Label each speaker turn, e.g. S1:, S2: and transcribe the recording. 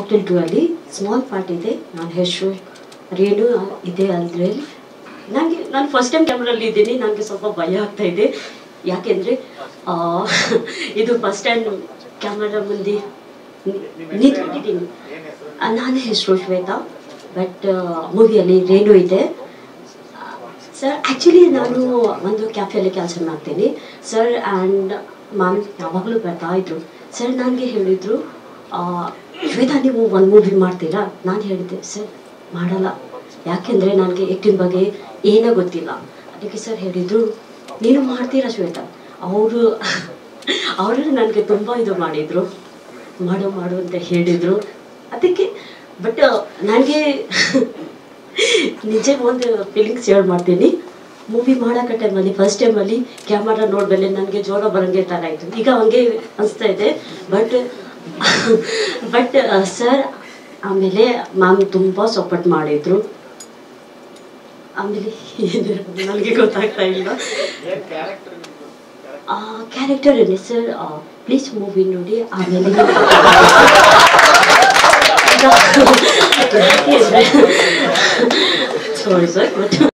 S1: mocktail two ಅಲ್ಲಿ small part ಇದೆ ನನ್ನ ಹೆಸರು ರೇಣು ಇದೆ ಅಲ್ದ್ರೆ ನನಗೆ ನಾನು ಫಸ್ಟ್ ಟೈಮ್ ಕ್ಯಾಮ್ರಲ್ಲಿ ಇದ್ದೀನಿ ನನಗೆ ಸ್ವಲ್ಪ ಭಯ ಆಗ್ತಾ ಇದೆ ಯಾಕೆಂದರೆ ಇದು ಫಸ್ಟ್ ಟೈಮ್ ಕ್ಯಾಮ್ರಾ ಮುಂದೆ ನಿಂತ್ಕೊಂಡಿದ್ದೀನಿ ನನ್ನ ಹೆಸರು ಶ್ವೇತಾ ಬಟ್ ಮೂವಿಯಲ್ಲಿ ರೇಣು ಇದೆ ಸರ್ ಆ್ಯಕ್ಚುಲಿ ನಾನು ಒಂದು ಕ್ಯಾಫೆಯಲ್ಲಿ ಕೆಲಸ ಮಾಡ್ತೀನಿ ಸರ್ ಆ್ಯಂಡ್ ಮ್ಯಾಮ್ ಯಾವಾಗಲೂ ಬರ್ತಾ ಇದ್ರು ಸರ್ ನನಗೆ ಹೇಳಿದರು ಶ್ವೇತಾ ನೀವು ಒಂದು ಮೂವಿ ಮಾಡ್ತೀರಾ ನಾನು ಹೇಳಿದ್ದೆ ಸರ್ ಮಾಡಲ್ಲ ಯಾಕೆಂದರೆ ನನಗೆ ಆ್ಯಕ್ಟಿಂಗ್ ಬಗ್ಗೆ ಏನೂ ಗೊತ್ತಿಲ್ಲ ಅದಕ್ಕೆ ಸರ್ ಹೇಳಿದರು ನೀನು ಮಾಡ್ತೀರಾ ಶ್ವೇತಾ ಅವರು ಅವರು ನನಗೆ ತುಂಬ ಇದು ಮಾಡಿದರು ಮಾಡು ಮಾಡು ಅಂತ ಹೇಳಿದರು ಅದಕ್ಕೆ ಬಟ್ ನನಗೆ ನಿಜ ಒಂದು ಫೀಲಿಂಗ್ಸ್ ಶೇರ್ ಮಾಡ್ತೀನಿ ಮೂವಿ ಮಾಡೋಕೆ ಟೈಮಲ್ಲಿ ಫಸ್ಟ್ ಟೈಮಲ್ಲಿ ಕ್ಯಾಮರಾ ನೋಡ್ಮೇಲೆ ನನಗೆ ಜ್ವರ ಬರಂಗೆ ಥರ ಆಯಿತು ಈಗ ಹಂಗೆ ಅನಿಸ್ತಾ ಇದೆ ಬಟ್ ಬಟ್ ಸರ್ ಆಮೇಲೆ ಮ್ಯಾಮ್ ತುಂಬ ಸಪೋರ್ಟ್ ಮಾಡಿದರು ಆಮೇಲೆ ಏನು ನನಗೆ ಗೊತ್ತಾಗ್ತಾ ಇಲ್ಲ ಕ್ಯಾರೆಕ್ಟರ್ ಏನೇ ಸರ್ ಪ್ಲೀಸ್ ಮೂವಿ ನೋಡಿ ಆಮೇಲೆ ಸಾರಿ ಸರ್ ಬಟ್